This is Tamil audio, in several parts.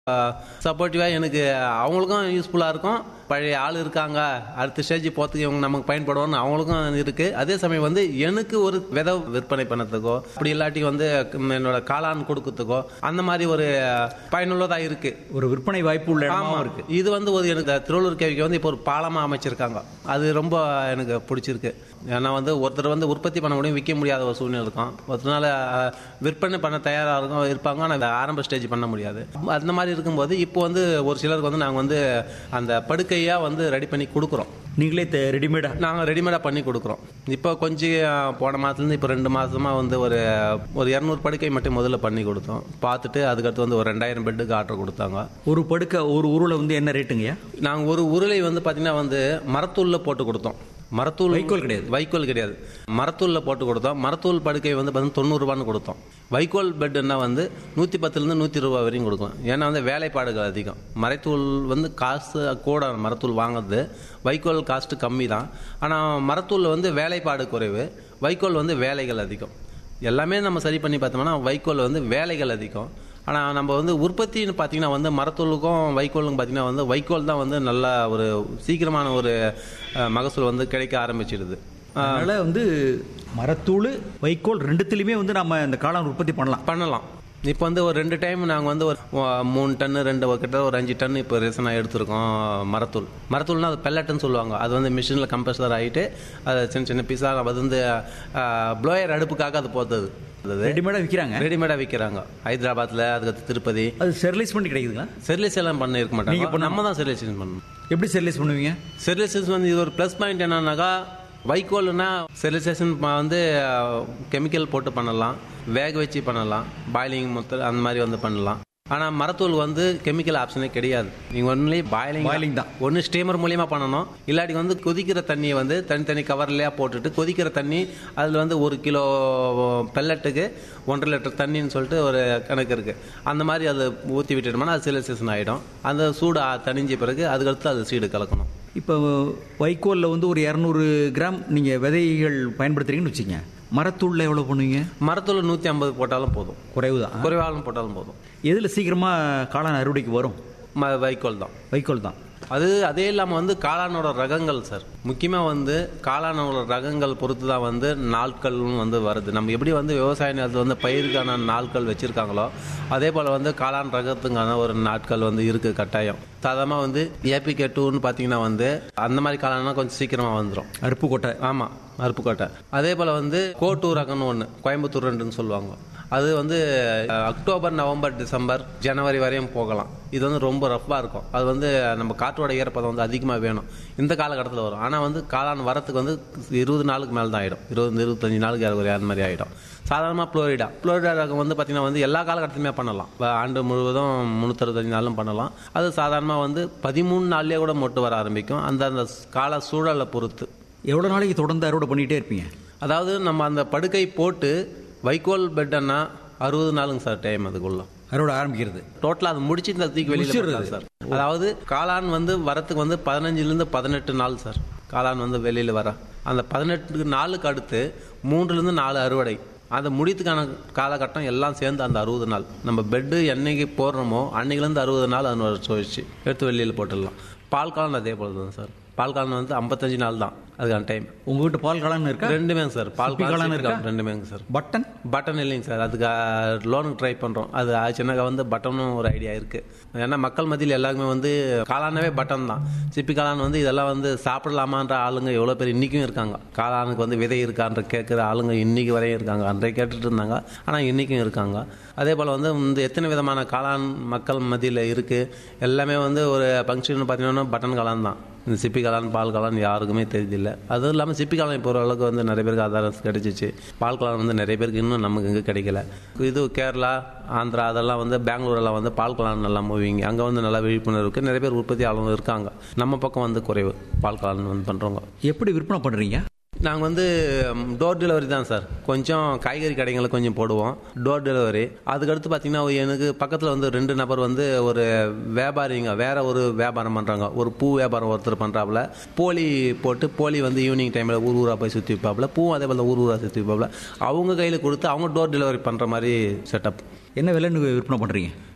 சப்போர்ட்டிவாக எனக்கு அவங்களுக்கும் யூஸ்ஃபுல்லாக இருக்கும் பழைய ஆள் இருக்காங்க அடுத்த ஸ்டேஜ் போகிறதுக்கு இவங்க நமக்கு பயன்படுவோம்னு அவங்களுக்கும் இருக்குது அதே சமயம் வந்து எனக்கு ஒரு விதை விற்பனை பண்ணதுக்கோ அப்படி இல்லாட்டி வந்து என்னோட காளான் கொடுக்கறதுக்கோ அந்த மாதிரி ஒரு பயனுள்ளதாக இருக்குது ஒரு விற்பனை வாய்ப்பு உள்ள இடமாவும் ஆமா இருக்கு இது வந்து ஒரு எனக்கு திருவள்ளூர் கேவிக்கு வந்து இப்போ ஒரு பாலமாக அமைச்சிருக்காங்க அது ரொம்ப எனக்கு பிடிச்சிருக்கு ஏன்னா வந்து ஒருத்தர் வந்து உற்பத்தி பண்ண முடியும் விற்க முடியாத ஒரு சூழ்நிலை இருக்கும் ஒருத்தனால அஹ், விற்பனை பண்ண தயாராக இருக்கும் இருப்பாங்க ஆனால் ஆரம்ப ஸ்டேஜ் பண்ண முடியாது அந்த மாதிரி இருக்கும்போது இப்போ வந்து ஒரு சிலருக்கு வந்து நாங்கள் வந்து அந்த படுக்கையாக வந்து ரெடி பண்ணி கொடுக்குறோம் நீங்களே ரெடிமேடா நாங்கள் ரெடிமேடாக பண்ணி கொடுக்குறோம் இப்போ கொஞ்சம் அஹ், போன மாதத்துலேருந்து இப்போ ரெண்டு மாதமாக வந்து ஒரு ஒரு இரநூறு படுக்கை மட்டும் முதல்ல பண்ணி கொடுத்தோம் பார்த்துட்டு அதுக்கடுத்து வந்து ஒரு ரெண்டாயிரம் பெட்டுக்கு ஆர்டர் கொடுத்தாங்க ஒரு படுக்கை ஒரு உருளை வந்து என்ன ரேட்டுங்கய்யா நாங்கள் ஒரு உருளை வந்து பார்த்தீங்கன்னா வந்து மரத்தூள்ல போட்டு கொடுத்தோம் மரத்தூள் வைக்கோல் கிடையாது. வைக்கோல் கிடையாது மரத்தூள்ல போட்டு கொடுத்தோம் மரத்தூள் படுக்கை வந்து பார்த்தீங்கன்னா தொண்ணூறுரூபான்னு கொடுத்தோம் வைக்கோல் பெட்டுன்னா வந்து நூற்றி பத்துலேருந்து நூற்றி ரூபா வரையும் கொடுக்கலாம் ஏன்னா வந்து வேலைப்பாடுகள் அதிகம் மரத்தூள் வந்து காசு கூட மரத்தூள் வாங்குறது வைக்கோல் காஸ்ட்டு கம்மி தான் ஆனால் மரத்தூளில் வந்து வேலைப்பாடு குறைவு வைக்கோல் வந்து வேலைகள் அதிகம் எல்லாமே நம்ம சரி பண்ணி பார்த்தோம்னா வைக்கோல் வந்து வேலைகள் அதிகம் ஆனால் நம்ம வந்து உற்பத்தின்னு பார்த்தீங்கன்னா வந்து மரத்தூளுக்கும் வைக்கோலுக்கும் பார்த்தீங்கன்னா வந்து வைக்கோல் தான் வந்து நல்ல ஒரு சீக்கிரமான ஒரு அஹ், மகசூல் வந்து கிடைக்க ஆரம்பிச்சிடுது அதனால வந்து மரத்தூள் வைக்கோல் ரெண்டுத்துலயுமே வந்து நம்ம இந்த காளான் உற்பத்தி பண்ணலாம் பண்ணலாம் இப்போ வந்து ஒரு ரெண்டு டைம் நாங்கள் வந்து ஒரு அஹ், மூணு டன்னு ரெண்டு ஒரு கிட்ட ஒரு அஞ்சு டன் இப்போ ரீசனாக எடுத்திருக்கோம் மரத்தூள் மரத்தூள்னா அது பெல்லட்டுன்னு சொல்லுவாங்க அது வந்து மிஷினில் கம்ப்ரஸர் ஆகிட்டு அது சின்ன சின்ன பீஸாக அது வந்து ப்ளோயர் அடுப்புக்காக அது போத்தது அது ரெடிமேடா விற்கிறாங்க ரெடிமேடாக விற்கிறாங்க ஹைதராபாத்தில் அதுக்கு திருப்பதி அது ஸ்டெர்லைஸ் பண்ணி கிடைக்குதுங்களா ஸ்டெர்லைஸ் எல்லாம் பண்ண இருக்க நீங்க மாட்டாங்க நம்ம தான் ஸ்டெர்லைசேஷன் பண்ணணும் எப்படி ஸ்டெர்லைஸ் பண்ணுவீங்க ஸ்டெரிலைசேஷன் வந்து இது ஒரு ப்ளஸ் பாயிண்ட் என்னன்னாக்கா வைக்கோல்னா ஸ்டெரிலைசேஷன் வந்து கெமிக்கல் போட்டு பண்ணலாம் வேக வச்சு பண்ணலாம் பாயிலிங் மொத்தம் அந்த மாதிரி வந்து பண்ணலாம் ஆனால் மரத்தூள் வந்து கெமிக்கல் ஆப்ஷனே கிடையாது நீங்கள் ஒன்லி பாயிலிங் Boiling தான். ஒன்று ஸ்டீமர் மூலியமா பண்ணணும் இல்லாட்டி வந்து கொதிக்கிற தண்ணியை வந்து தனித்தனி கவர்லையா போட்டுட்டு கொதிக்கிற தண்ணி அதில் வந்து ஒரு கிலோ பெல்லட்டுக்கு ஒன்றரை லிட்டர் தண்ணின்னு சொல்லிட்டு ஒரு கணக்கு இருக்கு அந்த மாதிரி அதை ஊற்றி விட்டுட்டோம்னா அது சிலசேஷன் ஆகிடும் அந்த சூடு ஆ- தணிஞ்ச பிறகு அதுக்கடுத்து அது சீடு கலக்கணும் இப்போ வைக்கோல்ல வந்து ஒரு இரநூறு கிராம் நீங்க விதைகள் பயன்படுத்துறீங்கன்னு வச்சுக்கங்க மரத்தூள்ல எவ்வளவு பண்ணுவீங்க மரத்தூள் நூற்றி ஐம்பது போட்டாலும் போதும் குறைவு தான் குறைவாலும் போட்டாலும் போதும் எதுல சீக்கிரமா காளான் அறுவடைக்கு வரும் ம வைக்கோல் தான் வைக்கோல் தான் அது அதே இல்லாமல் வந்து காளானோட ரகங்கள் சார் முக்கியமாக வந்து காளானோட ரகங்கள் பொறுத்து தான் வந்து நாட்களும் வந்து வருது நம்ம எப்படி வந்து விவசாய நிலத்தில் வந்து பயிருக்கான நாட்கள் வச்சுருக்காங்களோ அதே போல் வந்து காளான் ரகத்துக்கான ஒரு நாட்கள் வந்து இருக்குது கட்டாயம் சாதாரணமாக வந்து ஏபிகே டூன்னு பார்த்தீங்கன்னா வந்து அந்த மாதிரி காளானா கொஞ்சம் சீக்கிரமாக வந்துடும் அருப்புக்கோட்டை ஆமாம் அருப்புக்கோட்டை அதே போல் வந்து கோட்டூர் ரகம்னு ஒன்று கோயம்புத்தூர் ரெண்டுன்னு சொல்லுவாங்க அது வந்து அஹ், அக்டோபர் நவம்பர் டிசம்பர் ஜனவரி வரையும் போகலாம் இது வந்து ரொம்ப ரஃப்பாக இருக்கும் அது வந்து நம்ம காற்றோட ஈரப்பதம் வந்து அதிகமாக வேணும் இந்த காலகட்டத்தில் வரும் ஆனால் வந்து காளான் வரத்துக்கு வந்து இருபது நாளுக்கு மேலே தான் ஆகிடும் இருபது இருபத்தஞ்சு நாளுக்கு இறங்குற அந்த மாதிரி ஆகிடும் சாதாரணமாக ஃப்ளோரிடா ஃப்ளோரிடா ரகம் வந்து பார்த்திங்கன்னா வந்து எல்லா காலகட்டத்திலுமே பண்ணலாம் இப்ப ஆண்டு முழுவதும் முந்நூற்றறுபத்தஞ்சு நாளும் பண்ணலாம் அது சாதாரணமாக வந்து பதிமூணு நாள்லேயே கூட மொட்டு வர ஆரம்பிக்கும் அந்த அந்த கால சூழலை பொறுத்து எவ்வளவு நாளைக்கு தொடர்ந்து அறுவடை பண்ணிட்டே இருப்பீங்க அதாவது நம்ம அந்த படுக்கை போட்டு வைக்கோல் பெட்டன்னா அறுபது நாளுங்க சார் டைம் அதுக்குள்ள அறுவடை ஆரம்பிக்கிறது டோட்டலாக அது முடிச்சு இந்த தூக்கி வெளியில் போடலாம் சார் அதாவது காளான் வந்து வரத்துக்கு வந்து பதினஞ்சுலேருந்து பதினெட்டு நாள் சார் காளான் வந்து வெளியில் வர அந்த பதினெட்டு நாளுக்கு அடுத்து மூன்றுலேருந்து நாலு அறுவடை அந்த முடித்துக்கான காலகட்டம் எல்லாம் சேர்ந்து அந்த அறுபது நாள் நம்ம பெட்டு என்னைக்கு போடுறோமோ அன்னைக்குலேருந்து அறுபது நாள் அது வச்சு எடுத்து வெளியில் போட்டுடலாம் பால் காளான் அதே போல தான் சார் பால் காளான் வந்து ஐம்பத்தஞ்சு நாள் தான் அதுக்கான டைம் உங்ககிட்ட பால் காளான் இருக்கா ரெண்டுமேங்க சார் பால் சிப்பி காளான் இருக்கா? ரெண்டுமேங்க சார் பட்டன் பட்டன் இல்லைங்க சார் அதுக்கு லோனுக்கு ட்ரை பண்ணுறோம் அது சின்னதாக வந்து பட்டனும் ஒரு ஐடியா இருக்குது ஏன்னா மக்கள் மத்தியில் எல்லாருமே வந்து காளானவே பட்டன் தான் சிப்பி காளான் வந்து இதெல்லாம் வந்து சாப்பிடலாமான்ற ஆளுங்க எவ்வளோ பேர் இன்றைக்கும் இருக்காங்க காளானுக்கு வந்து விதை இருக்கான்ற கேட்குற ஆளுங்க இன்னைக்கு வரையும் இருக்காங்க அன்றைய கேட்டுட்டு இருந்தாங்க ஆனால் இன்றைக்கும் இருக்காங்க அதே போல் வந்து இந்த எத்தனை விதமான காளான் மக்கள் மத்தியில் இருக்குது எல்லாமே வந்து ஒரு ஃபங்க்ஷன் பார்த்தீங்கன்னா பட்டன் காளான் தான் இந்த சிப்பி காளான் பால் காளான் யாருக்குமே தெரியல அதுவும் இல்லாமல் சிப்பி காளான் இப்போ ஓரளவுக்கு வந்து நிறைய பேருக்கு ஆதாரம் கிடைச்சிச்சு பால் காளான் வந்து நிறைய பேருக்கு இன்னும் நமக்கு இங்கே கிடைக்கல இது கேரளா ஆந்திரா அதெல்லாம் வந்து பெங்களூரெல்லாம் வந்து பால் காளான் நல்லா மூவிங்க அங்கே வந்து நல்லா விழிப்புணர்வு இருக்குது நிறைய பேர் உற்பத்தியாளர்கள் இருக்காங்க நம்ம பக்கம் வந்து குறைவு பால் காளான் வந்து பண்ணுறவங்க எப்படி விற்பனை பண்றீங்க நாங்கள் வந்து டோர் டெலிவரி தான் சார் கொஞ்சம் காய்கறி கடைகளை கொஞ்சம் போடுவோம் டோர் டெலிவரி அதுக்கடுத்து பார்த்தீங்கன்னா எனக்கு பக்கத்தில் வந்து ரெண்டு நபர் வந்து ஒரு வியாபாரிங்க வேற ஒரு வியாபாரம் பண்ணுறாங்க ஒரு பூ வியாபாரம் ஒருத்தர் பண்ணுறாப்புல போலி போட்டு போலி வந்து ஈவினிங் டைமில் ஊர் ஊராக போய் சுற்றி வைப்பாப்புல பூவும் அதே போல் ஊர் ஊராக சுற்றி வைப்பாப்புல அவங்க கையில் கொடுத்து அவங்க டோர் டெலிவரி பண்ணுற மாதிரி செட்டப் என்ன விலைன்னு விற்பனை பண்றீங்க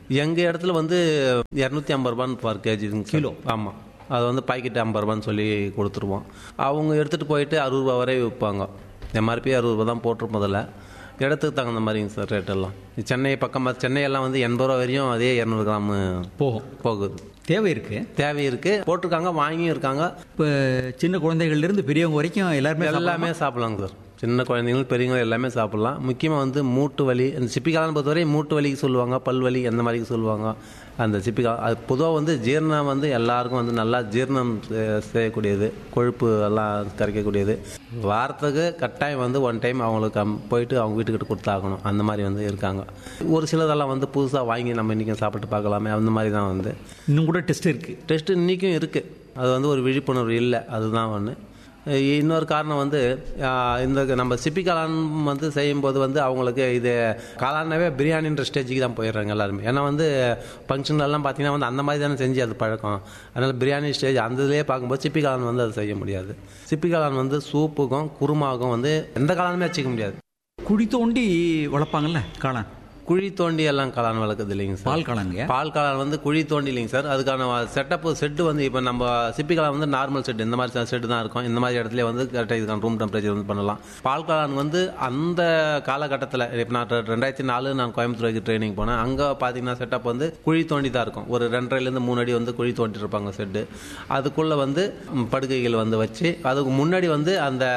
எங்கள் இடத்துல வந்து இரநூத்தி ஐம்பது ரூபான்னு பர் கேஜி கிலோ ஆமாம் அது வந்து பாக்கெட் ஐம்பது ரூபான்னு சொல்லி கொடுத்துருவோம் அவங்க எடுத்துகிட்டு போயிட்டு அறுபது ரூபா வரை விற்பாங்க எம்ஆர்பி அறுபது ரூபா தான் போட்டிருப்போம் முதல்ல இடத்துக்கு தகுந்த மாதிரிங்க சார் ரேட் எல்லாம் சென்னை பக்கமாக சென்னையெல்லாம் வந்து எண்பது ரூபா வரையும் அதே இரநூறு கிராமு போகும் போகுது தேவை இருக்கு தேவை இருக்குது போட்டிருக்காங்க வாங்கியும் இருக்காங்க இப்போ சின்ன குழந்தைகள்ல இருந்து பெரியவங்க வரைக்கும் எல்லாருமே எல்லாமே சாப்பிடலாங்க சார் சின்ன குழந்தைங்களும் பெரியவங்க எல்லாமே சாப்பிடலாம் முக்கியமாக வந்து மூட்டு வலி அந்த சிப்பிக்காலம் பொறுத்தவரை மூட்டு வலிக்கு சொல்லுவாங்க பல் வலி அந்த மாதிரி சொல்லுவாங்க அந்த சிப்பிக்கா அது பொதுவாக வந்து ஜீரணம் வந்து எல்லாருக்கும் வந்து நல்லா ஜீரணம் செ- செய்யக்கூடியது கொழுப்பு எல்லாம் கரைக்கக்கூடியது வாரத்துக்கு கட்டாயம் வந்து ஒன் டைம் அவங்களுக்கு அம்- போயிட்டு அவங்க வீட்டுக்கிட்ட கொடுத்தாகணும் அந்த மாதிரி வந்து இருக்காங்க ஒரு சிலதெல்லாம் வந்து புதுசாக வாங்கி நம்ம இன்றைக்கும் சாப்பிட்டு பார்க்கலாமே அந்த மாதிரி தான் வந்து இன்னும் கூட டெஸ்ட் இருக்கு டெஸ்ட் இன்றைக்கும் இருக்குது அது வந்து ஒரு விழிப்புணர்வு இல்லை அதுதான் ஒன்று இன்னொரு காரணம் வந்து ஆஹ், இந்த நம்ம சிப்பி காளான் வந்து செய்யும்போது வந்து அவங்களுக்கு இது காளானாவே பிரியாணின்ற ஸ்டேஜுக்கு தான் போயிடுறாங்க எல்லாருமே ஏன்னா வந்து ஃபங்க்ஷன்லாம் பார்த்தீங்கன்னா வந்து அந்த மாதிரி தானே செஞ்சு அது பழக்கம் அதனால் பிரியாணி ஸ்டேஜ் அந்த இதுலேயே பார்க்கும்போது சிப்பி காளான் வந்து அது செய்ய முடியாது சிப்பி காளான் வந்து சூப்புக்கும் குருமாவுக்கும் வந்து எந்த காளானுமே வச்சுக்க முடியாது குழி தோண்டி வளர்ப்பாங்கல்ல காளான் குழி தோண்டி எல்லாம் காளான் வளர்க்குது இல்லைங்க சார் பால் காளானுங்க பால் காளான் வந்து குழி தோண்டி இல்லைங்க சார் அதுக்கான செட்டப் செட்டு வந்து இப்போ நம்ம சிப்பி காளான் வந்து நார்மல் செட் இந்த மாதிரி செட்டு தான் இருக்கும் இந்த மாதிரி இடத்துல வந்து கரெக்டாக இதுக்கான ரூம் டெம்பரேச்சர் வந்து பண்ணலாம் பால் காளான் வந்து அந்த காலகட்டத்தில் இப்போ நான் ரெ- ரெண்டாயிரத்தி நாலு நான் கோயம்புத்தூருக்கு ட்ரைனிங் போனேன் அங்கே பார்த்தீங்கன்னா செட்டப் வந்து குழி தோண்டி தான் இருக்கும் ஒரு ரெண்டரைலேருந்து மூணு அடி வந்து குழி தோண்டி இருப்பாங்க செட்டு அதுக்குள்ளே வந்து ம், படுக்கைகள் வந்து வச்சு அதுக்கு முன்னாடி வந்து அந்த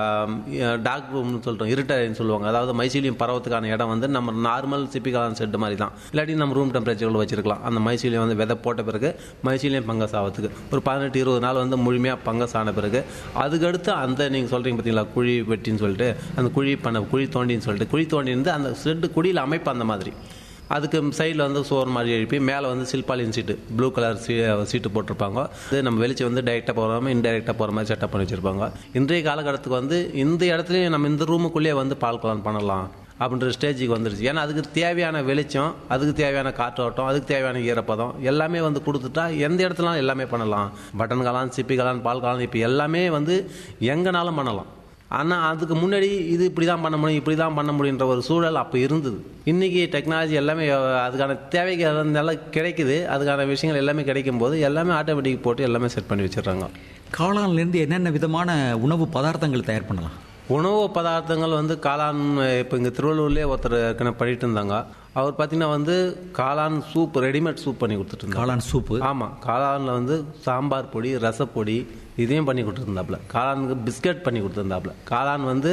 டாக் ரூம்னு சொல்கிறோம் இருட்டறைன்னு சொல்லுவாங்க அதாவது மைசீலியம் பரவத்துக்கான இடம் வந்து நம்ம நார்மல் சிப்பிக்கான செட்டு மாதிரி தான் இல்லாட்டி நம்ம ரூம் டெம்பரேச்சரில் வச்சிருக்கலாம் அந்த மைசீலியம் வந்து விதை போட்ட பிறகு மைசீலியம் பங்கஸ் ஆகிறதுக்கு ஒரு பதினெட்டு இருபது நாள் வந்து முழுமையாக பங்கஸ் ஆன பிறகு அதுக்கடுத்து அந்த நீங்கள் சொல்கிறீங்க பார்த்தீங்களா குழி வெட்டின்னு சொல்லிட்டு அந்த குழி பண்ண குழி தோண்டின்னு சொல்லிட்டு குழி தோண்டி இருந்து அந்த செட்டு குழியில் அமைப்பு அந்த மாதிரி அதுக்கு சைடில் வந்து சோறு மாதிரி எழுப்பி மேலே வந்து சில்பாலின் சீட்டு ப்ளூ கலர் சீ சீட்டு போட்டிருப்பாங்க இது நம்ம வெளிச்சம் வந்து டைரெக்டாக போகாமல் இன்டைரக்டாக போகிற மாதிரி செட்டப் பண்ணி வச்சுருப்பாங்க இன்றைய காலகட்டத்துக்கு வந்து இந்த இடத்துலயே நம்ம இந்த ரூமுக்குள்ளேயே வந்து பால் கலான் பண்ணலாம் அப்படின்ற ஸ்டேஜுக்கு வந்துருச்சு ஏன்னா அதுக்கு தேவையான வெளிச்சம் அதுக்கு தேவையான காற்றோட்டம் அதுக்கு தேவையான ஈரப்பதம் எல்லாமே வந்து கொடுத்துட்டா எந்த இடத்துலாம் எல்லாமே பண்ணலாம் பட்டன் காளான் சிப்பி காளான் பால் காளான் இப்போ எல்லாமே வந்து எங்கனாலும் பண்ணலாம் ஆனால் அதுக்கு முன்னாடி இது இப்படி தான் பண்ண முடியும் இப்படி தான் பண்ண முடியுன்ற ஒரு சூழல் அப்போ இருந்தது இன்றைக்கி டெக்னாலஜி எல்லாமே அஹ், அதுக்கான தேவைக்கு அது நல்லா கிடைக்குது அதுக்கான விஷயங்கள் எல்லாமே கிடைக்கும் போது எல்லாமே ஆட்டோமேட்டிக் போட்டு எல்லாமே செட் பண்ணி வச்சிடுறாங்க காளான்ல இருந்து என்னென்ன விதமான உணவு பதார்த்தங்கள் தயார் பண்ணலாம் உணவு பதார்த்தங்கள் வந்து காளான் இப்போ இங்கே திருவள்ளூர்லேயே ஒருத்தர் ஏற்கனவே பண்ணிட்டு இருந்தாங்க அவர் பார்த்தீங்கன்னா வந்து காளான் சூப் ரெடிமேட் சூப் பண்ணி கொடுத்துட்டு இருந்தாங்க காளான் சூப்பு ஆமாம் காளானில் வந்து சாம்பார் பொடி ரசப்பொடி இதையும் பண்ணி கொடுத்துருந்தாப்புல காளானுக்கு பிஸ்கட் பண்ணி கொடுத்துருந்தாப்புல காளான் வந்து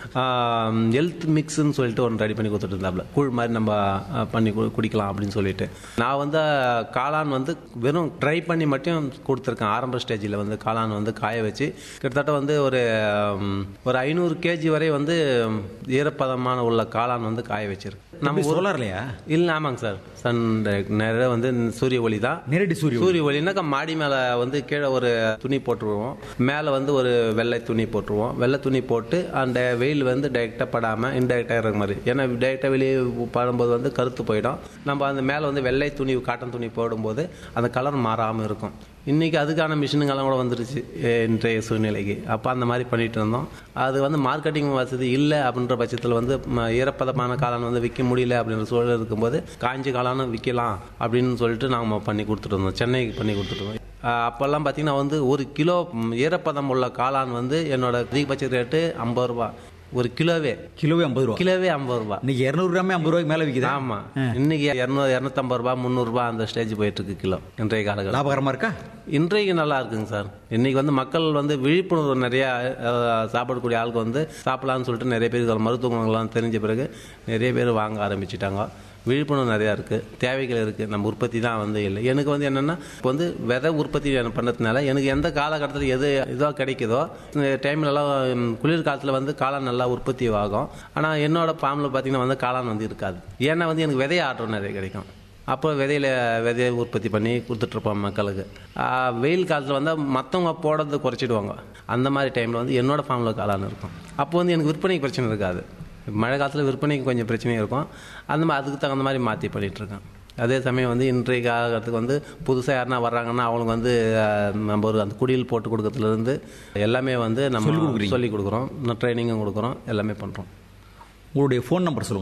ஹெல்த் மிக்ஸ்ன்னு சொல்லிட்டு ஒன்று ரெடி பண்ணி கொடுத்துட்டு இருந்தாப்புல கூழ் மாதிரி நம்ம ஆ, பண்ணி கு- குடிக்கலாம் அப்படின்னு சொல்லிட்டு நான் வந்து ஆ, காளான் வந்து வெறும் ட்ரை பண்ணி மட்டும் கொடுத்துருக்கேன் ஆரம்ப ஸ்டேஜில் வந்து காளான் வந்து காய வச்சு கிட்டத்தட்ட வந்து ஒரு ம், ஒரு ஐநூறு கேஜி வரை வந்து ம், ஈரப்பதமான உள்ள காளான் வந்து காய வச்சிருக்கு நம்ம ஊர் சோலார்லையா இல்லை ஆமாங்க சார் சன் டைரக்ட் நேராக வந்து சூரிய ஒளி தான் நேரடி சூரிய சூரிய ஒளினாக்கா மாடி மேலே வந்து கீழே ஒரு துணி போட்டுருவோம் மேலே வந்து ஒரு வெள்ளை துணி போட்டுருவோம் வெள்ளை துணி போட்டு அந்த வெயில் வந்து டைரெக்டாக படாமல் இன்டைரக்டாக இருக்கிற மாதிரி ஏன்னா டைரெக்டாக வெளியே படும்போது வந்து கருத்து போயிடும் நம்ம அந்த மேலே வந்து வெள்ளை துணி காட்டன் துணி போடும்போது அந்த கலர் மாறாமல் இருக்கும் இன்றைக்கி அதுக்கான மிஷினுங்கெல்லாம் கூட வந்துருச்சு எ- இன்றைய சூழ்நிலைக்கு அப்போ அந்த மாதிரி பண்ணிட்டு இருந்தோம் அது வந்து மார்க்கெட்டிங் வசதி இல்லை அப்படின்ற பட்சத்தில் வந்து ம, ஈரப்பதமான காளான் வந்து விற்க முடியல அப்படின்ற சூழல் இருக்கும்போது காஞ்சி காளானும் விற்கலாம் அப்படின்னு சொல்லிட்டு நாங்கள் பண்ணி கொடுத்துட்டு இருந்தோம் சென்னைக்கு பண்ணி கொடுத்துட்டு இருந்தோம் ஆஹ் அப்போல்லாம் பார்த்தீங்கன்னா வந்து ஒரு கிலோ ம், ஈரப்பதம் உள்ள காளான் வந்து என்னோட அதிகபட்ச ரேட்டு ஐம்பது ரூபா ஒரு கிலோவே கிலோவே ஐம்பது ரூபா கிலோவே ஐம்பது ரூபா இன்னைக்கு இரநூறு கிராமே ஐம்பது ரூபாய்க்கு மேலே விற்குதா ஆமா இன்னைக்கு இரநூறு இரநூத்தம்பது ரூபா முந்நூறுரூபா அந்த ஸ்டேஜ் போயிட்டு இருக்கு கிலோ இன்றைய காலகட்டம் லாபகரமா இருக்கா இன்றைக்கு நல்லா இருக்குங்க சார் இன்னைக்கு வந்து மக்கள் வந்து விழிப்புணர்வு நிறைய அஹ், சாப்பிடக்கூடிய ஆளுக்கு வந்து சாப்பிடலாம்னு சொல்லிட்டு நிறைய பேர் இதோட மருத்துவ குணங்கள்லாம் தெரிஞ்ச பிறகு நிறைய பேர் வாங்க ஆரம்பிச்சிட்டாங்க விழிப்புணர்வு நிறையா இருக்குது தேவைகள் இருக்குது நம்ம உற்பத்தி தான் வந்து இல்லை எனக்கு வந்து என்னென்னா இப்போ வந்து விதை உற்பத்தி நான் பண்ணதுனால எனக்கு எந்த காலகட்டத்தில் எது இதுவாக கிடைக்குதோ இந்த டைம்லலாம் ம், குளிர் காலத்தில் வந்து காளான் நல்லா உற்பத்தி ஆகும் ஆனால் என்னோட ஃபார்மில் பார்த்தீங்கன்னா வந்து காளான் வந்து இருக்காது ஏன்னா வந்து எனக்கு விதைய ஆர்டர் நிறைய கிடைக்கும் அப்போ விதையில விதையை உற்பத்தி பண்ணி கொடுத்துட்ருப்போம் மக்களுக்கு ஆஹ் வெயில் காலத்தில் வந்து மற்றவங்க போடுறது குறைச்சிடுவாங்க அந்த மாதிரி டைமில் வந்து என்னோட ஃபார்மில் காளான் இருக்கும் அப்போ வந்து எனக்கு விற்பனைக்கு பிரச்சனை இருக்காது மழை காலத்தில் விற்பனைக்கு கொஞ்சம் பிரச்சனை இருக்கும் அந்த மாதிரி அதுக்கு தகுந்த மாதிரி மாற்றி பண்ணிகிட்ருக்கேன் அதே சமயம் வந்து இன்றைய காலகட்டத்துக்கு வந்து புதுசாக யாருனா வர்றாங்கன்னா அவங்களுக்கு வந்து ஆஹ், நம்ம ஒரு அந்த குடியில் போட்டு கொடுக்கறதுலேருந்து எல்லாமே வந்து நம்ம சொல்லி கொடுக்குறோம் ட்ரைனிங்கும் கொடுக்குறோம் எல்லாமே பண்ணுறோம் உங்களுடைய ஃபோன் நம்பர் சொல்லுங்களேன்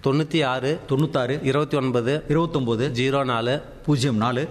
தொண்ணூற்றி ஆறு தொண்ணூத்தாறு இருபத்தி ஒன்பது இருபத்தொம்போது ஜீரோ நாலு பூஜ்ஜியம் நாலு